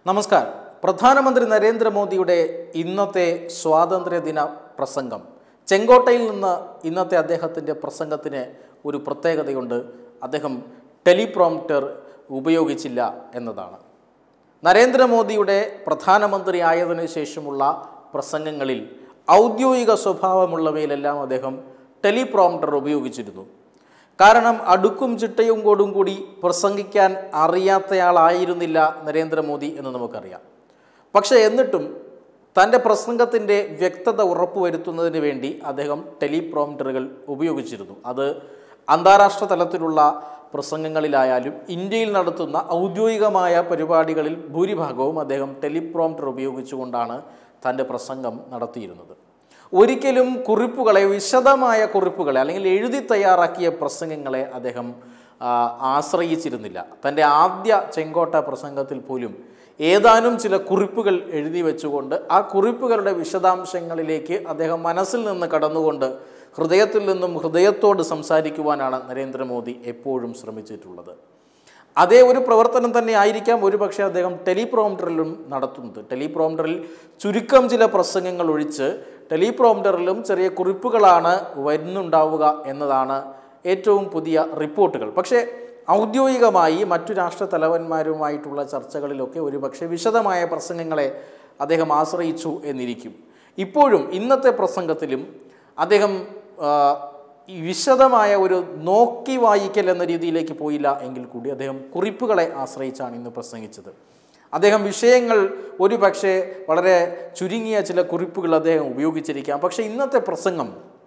നമസ്കാരം പ്രധാനമന്ത്രി നരേന്ദ്രമോദിയുടെ ഇന്നത്തെ സ്വാതന്ത്ര്യദിന പ്രസംഗം ചെങ്കോട്ടയിൽ നിന്ന് ഇന്നത്തെ അദ്ദേഹത്തിൻ്റെ പ്രസംഗത്തിന് ഒരു പ്രത്യേകതയുണ്ട് അദ്ദേഹം ടെലിപ്രോംപ്റ്റർ ഉപയോഗിച്ചില്ല എന്നതാണ് നരേന്ദ്രമോദിയുടെ പ്രധാനമന്ത്രി ആയതിനു ശേഷമുള്ള പ്രസംഗങ്ങളിൽ ഔദ്യോഗിക സ്വഭാവമുള്ളവയിലെല്ലാം അദ്ദേഹം ടെലിപ്രോംപ്റ്റർ ഉപയോഗിച്ചിരുന്നു കാരണം അടുക്കും ചിട്ടയും കോടും കൂടി പ്രസംഗിക്കാൻ അറിയാത്തയാളായിരുന്നില്ല നരേന്ദ്രമോദി എന്ന് നമുക്കറിയാം പക്ഷേ എന്നിട്ടും തൻ്റെ പ്രസംഗത്തിൻ്റെ വ്യക്തത ഉറപ്പുവരുത്തുന്നതിന് വേണ്ടി അദ്ദേഹം ടെലിപ്രോംപ്റ്ററുകൾ ഉപയോഗിച്ചിരുന്നു അത് അന്താരാഷ്ട്ര തലത്തിലുള്ള പ്രസംഗങ്ങളിലായാലും ഇന്ത്യയിൽ നടത്തുന്ന ഔദ്യോഗികമായ പരിപാടികളിൽ ഭൂരിഭാഗവും അദ്ദേഹം ടെലിപ്രോംപ്റ്റർ ഉപയോഗിച്ചുകൊണ്ടാണ് തൻ്റെ പ്രസംഗം നടത്തിയിരുന്നത് ഒരിക്കലും കുറിപ്പുകളെ വിശദമായ കുറിപ്പുകളെ അല്ലെങ്കിൽ എഴുതി തയ്യാറാക്കിയ പ്രസംഗങ്ങളെ അദ്ദേഹം ആ, ആശ്രയിച്ചിരുന്നില്ല തൻ്റെ ആദ്യ ചെങ്കോട്ട പ്രസംഗത്തിൽ പോലും ഏതാനും ചില കുറിപ്പുകൾ എഴുതി വെച്ചുകൊണ്ട് ആ കുറിപ്പുകളുടെ വിശദാംശങ്ങളിലേക്ക് അദ്ദേഹം മനസ്സിൽ നിന്ന് കടന്നുകൊണ്ട് ഹൃദയത്തിൽ നിന്നും ഹൃദയത്തോട് സംസാരിക്കുവാനാണ് നരേന്ദ്രമോദി എപ്പോഴും ശ്രമിച്ചിട്ടുള്ളത് അതേ ഒരു പ്രവർത്തനം തന്നെ ആയിരിക്കാം ഒരുപക്ഷെ അദ്ദേഹം ടെലിപ്രോംപ്റ്ററിലും നടത്തുന്നത് ടെലിപ്രോംപ്റ്ററിൽ ചുരുക്കം ചില പ്രസംഗങ്ങൾ ഒഴിച്ച് ടെലിപ്രോംപ്റ്ററിലും ചെറിയ കുറിപ്പുകളാണ് വരുന്നുണ്ടാവുക എന്നതാണ് ഏറ്റവും പുതിയ റിപ്പോർട്ടുകൾ പക്ഷേ ഔദ്യോഗികമായി മറ്റു രാഷ്ട്ര തലവന്മാരുമായിട്ടുള്ള ചർച്ചകളിലൊക്കെ ഒരുപക്ഷെ വിശദമായ പ്രസംഗങ്ങളെ അദ്ദേഹം ആശ്രയിച്ചു എന്നിരിക്കും ഇപ്പോഴും ഇന്നത്തെ പ്രസംഗത്തിലും അദ്ദേഹം ആ, ഈ വിശദമായ ഒരു നോക്കി വായിക്കൽ എന്ന രീതിയിലേക്ക് പോയില്ല എങ്കിൽ കൂടി അദ്ദേഹം കുറിപ്പുകളെ ആശ്രയിച്ചാണ് ഇന്ന് പ്രസംഗിച്ചത് അദ്ദേഹം വിഷയങ്ങൾ ഒരു പക്ഷേ വളരെ ചുരുങ്ങിയ ചില കുറിപ്പുകൾ അദ്ദേഹം ഉപയോഗിച്ചിരിക്കാം പക്ഷേ ഇന്നത്തെ പ്രസംഗം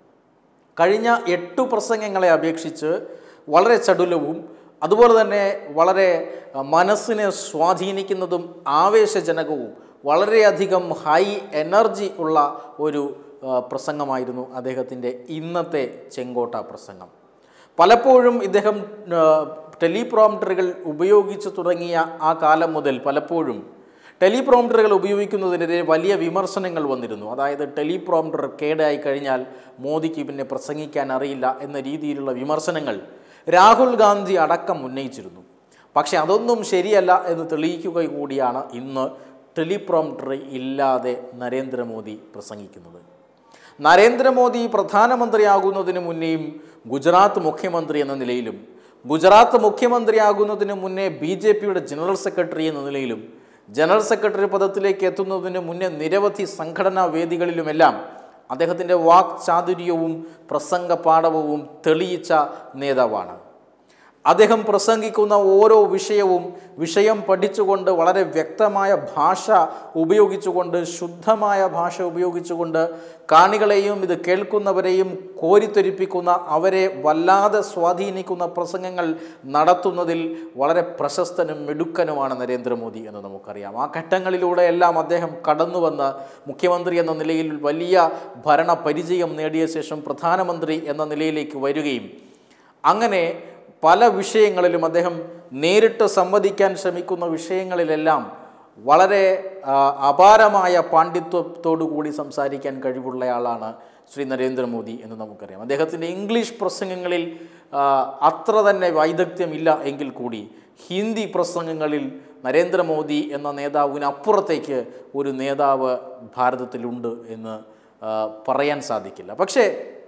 കഴിഞ്ഞ എട്ടു പ്രസംഗങ്ങളെ അപേക്ഷിച്ച് വളരെ ചടുലവും അതുപോലെ തന്നെ വളരെ അഹ്, മനസ്സിനെ സ്വാധീനിക്കുന്നതും ആവേശജനകവും വളരെയധികം ഹൈ എനർജി ഉള്ള ഒരു അഹ്, പ്രസംഗമായിരുന്നു അദ്ദേഹത്തിൻ്റെ ഇന്നത്തെ ചെങ്കോട്ട പ്രസംഗം പലപ്പോഴും ഇദ്ദേഹം അഹ്, ടെലിപ്രോംപ്റ്ററുകൾ ഉപയോഗിച്ചു തുടങ്ങിയ ആ കാലം മുതൽ പലപ്പോഴും ടെലിപ്രോംപ്റ്ററുകൾ ഉപയോഗിക്കുന്നതിനെതിരെ വലിയ വിമർശനങ്ങൾ വന്നിരുന്നു അതായത് ടെലിപ്രോംപ്റ്റർ കേടായി കഴിഞ്ഞാൽ മോദിക്ക് പിന്നെ പ്രസംഗിക്കാൻ അറിയില്ല എന്ന രീതിയിലുള്ള വിമർശനങ്ങൾ രാഹുൽ ഗാന്ധി അടക്കം ഉന്നയിച്ചിരുന്നു പക്ഷെ അതൊന്നും ശരിയല്ല എന്ന് തെളിയിക്കുക കൂടിയാണ് ഇന്ന് ടെലിപ്രോംപ്റ്റർ ഇല്ലാതെ നരേന്ദ്രമോദി പ്രസംഗിക്കുന്നത് നരേന്ദ്രമോദി പ്രധാനമന്ത്രിയാകുന്നതിന് മുന്നേയും ഗുജറാത്ത് മുഖ്യമന്ത്രി എന്ന നിലയിലും ഗുജറാത്ത് മുഖ്യമന്ത്രിയാകുന്നതിന് മുന്നേ ബി ജെ പിയുടെ ജനറൽ സെക്രട്ടറി എന്ന നിലയിലും ജനറൽ സെക്രട്ടറി പദത്തിലേക്ക് എത്തുന്നതിന് മുന്നേ നിരവധി സംഘടനാ വേദികളിലുമെല്ലാം അദ്ദേഹത്തിൻ്റെ വാക് ചാതുര്യവും പ്രസംഗ പാടവവും തെളിയിച്ച നേതാവാണ് അദ്ദേഹം പ്രസംഗിക്കുന്ന ഓരോ വിഷയവും വിഷയം പഠിച്ചുകൊണ്ട് വളരെ വ്യക്തമായ ഭാഷ ഉപയോഗിച്ചുകൊണ്ട് ശുദ്ധമായ ഭാഷ ഉപയോഗിച്ചുകൊണ്ട് കാണികളെയും ഇത് കേൾക്കുന്നവരെയും കോരിത്തൊരിപ്പിക്കുന്ന അവരെ വല്ലാതെ സ്വാധീനിക്കുന്ന പ്രസംഗങ്ങൾ നടത്തുന്നതിൽ വളരെ പ്രശസ്തനും മിടുക്കനുമാണ് നരേന്ദ്രമോദി എന്ന് നമുക്കറിയാം ആ ഘട്ടങ്ങളിലൂടെ എല്ലാം അദ്ദേഹം കടന്നു വന്ന് മുഖ്യമന്ത്രി എന്ന നിലയിൽ വലിയ ഭരണ പരിചയം നേടിയ ശേഷം പ്രധാനമന്ത്രി എന്ന നിലയിലേക്ക് വരികയും അങ്ങനെ പല വിഷയങ്ങളിലും അദ്ദേഹം നേരിട്ട് സംവദിക്കാൻ ശ്രമിക്കുന്ന വിഷയങ്ങളിലെല്ലാം വളരെ ആ, അപാരമായ പാണ്ഡിത്യത്തോടു കൂടി സംസാരിക്കാൻ കഴിവുള്ളയാളാണ് ശ്രീ നരേന്ദ്രമോദി എന്ന് നമുക്കറിയാം അദ്ദേഹത്തിൻ്റെ ഇംഗ്ലീഷ് പ്രസംഗങ്ങളിൽ ആ, അത്ര തന്നെ വൈദഗ്ധ്യമില്ല എങ്കിൽ കൂടി ഹിന്ദി പ്രസംഗങ്ങളിൽ നരേന്ദ്രമോദി എന്ന നേതാവിനപ്പുറത്തേക്ക് ഒരു നേതാവ് ഭാരതത്തിലുണ്ട് എന്ന് ആ, പറയാൻ സാധിക്കില്ല പക്ഷേ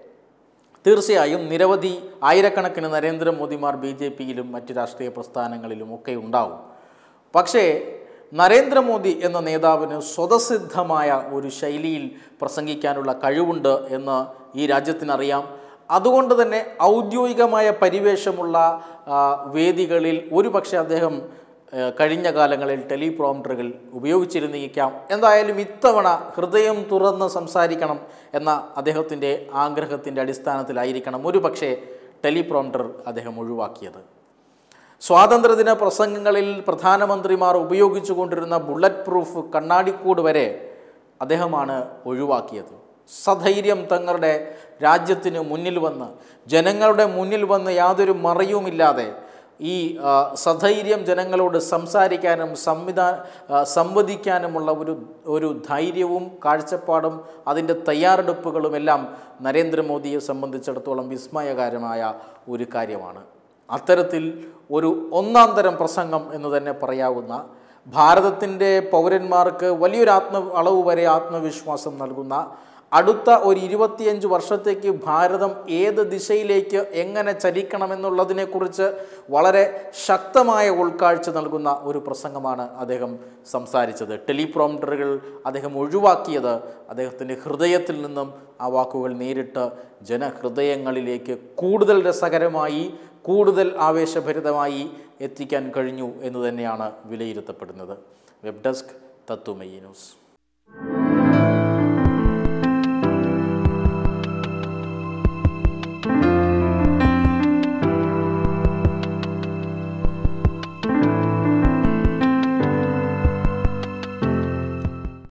തീർച്ചയായും നിരവധി ആയിരക്കണക്കിന് നരേന്ദ്രമോദിമാർ ബി ജെ പിയിലും മറ്റ് രാഷ്ട്രീയ പ്രസ്ഥാനങ്ങളിലും ഒക്കെ ഉണ്ടാവും പക്ഷേ നരേന്ദ്രമോദി എന്ന നേതാവിന് സ്വതസിദ്ധമായ ഒരു ശൈലിയിൽ പ്രസംഗിക്കാനുള്ള കഴിവുണ്ട് എന്ന് ഈ രാജ്യത്തിനറിയാം അതുകൊണ്ട് തന്നെ ഔദ്യോഗികമായ പരിവേഷമുള്ള ആ, വേദികളിൽ ഒരുപക്ഷെ അദ്ദേഹം ആ, കഴിഞ്ഞ കാലങ്ങളിൽ ടെലിപ്രോംപ്റ്ററുകൾ ഉപയോഗിച്ചിരുന്നിരിക്കാം എന്തായാലും ഇത്തവണ ഹൃദയം തുറന്ന് സംസാരിക്കണം എന്ന അദ്ദേഹത്തിൻ്റെ ആഗ്രഹത്തിൻ്റെ അടിസ്ഥാനത്തിലായിരിക്കണം ഒരുപക്ഷെ ടെലിപ്രോംപ്റ്റർ അദ്ദേഹം ഒഴിവാക്കിയത് സ്വാതന്ത്ര്യദിന പ്രസംഗങ്ങളിൽ പ്രധാനമന്ത്രിമാർ ഉപയോഗിച്ചു കൊണ്ടിരുന്ന ബുള്ളറ്റ് പ്രൂഫ് കണ്ണാടിക്കൂട് വരെ അദ്ദേഹമാണ് ഒഴിവാക്കിയത് സധൈര്യം തങ്ങളുടെ രാജ്യത്തിന് മുന്നിൽ വന്ന് ജനങ്ങളുടെ മുന്നിൽ വന്ന് യാതൊരു മറയുമില്ലാതെ ഈ ആ, സധൈര്യം ജനങ്ങളോട് സംസാരിക്കാനും സംവിധാ ആ, സംവദിക്കാനുമുള്ള ഒരു ഒരു ധൈര്യവും കാഴ്ചപ്പാടും അതിൻ്റെ തയ്യാറെടുപ്പുകളുമെല്ലാം നരേന്ദ്രമോദിയെ സംബന്ധിച്ചിടത്തോളം വിസ്മയകരമായ ഒരു കാര്യമാണ് അത്തരത്തിൽ ഒരു ഒന്നാം തരം പ്രസംഗം എന്ന് തന്നെ പറയാവുന്ന ഭാരതത്തിൻ്റെ പൗരന്മാർക്ക് വലിയൊരു ആത്മ അളവ് വരെ ആത്മവിശ്വാസം നൽകുന്ന അടുത്ത ഒരു ഇരുപത്തിയഞ്ച് വർഷത്തേക്ക് ഭാരതം ഏത് ദിശയിലേക്ക് എങ്ങനെ ചലിക്കണമെന്നുള്ളതിനെക്കുറിച്ച് വളരെ ശക്തമായ ഉൾക്കാഴ്ച നൽകുന്ന ഒരു പ്രസംഗമാണ് അദ്ദേഹം സംസാരിച്ചത് ടെലിപ്രോംപ്റ്ററുകൾ അദ്ദേഹം ഒഴിവാക്കിയത് അദ്ദേഹത്തിൻ്റെ ഹൃദയത്തിൽ നിന്നും ആ വാക്കുകൾ നേരിട്ട് ജനഹൃദയങ്ങളിലേക്ക് കൂടുതൽ രസകരമായി കൂടുതൽ ആവേശഭരിതമായി എത്തിക്കാൻ കഴിഞ്ഞു എന്ന് തന്നെയാണ് വിലയിരുത്തപ്പെടുന്നത് വെബ് ഡെസ്ക് തത്വമയി ന്യൂസ്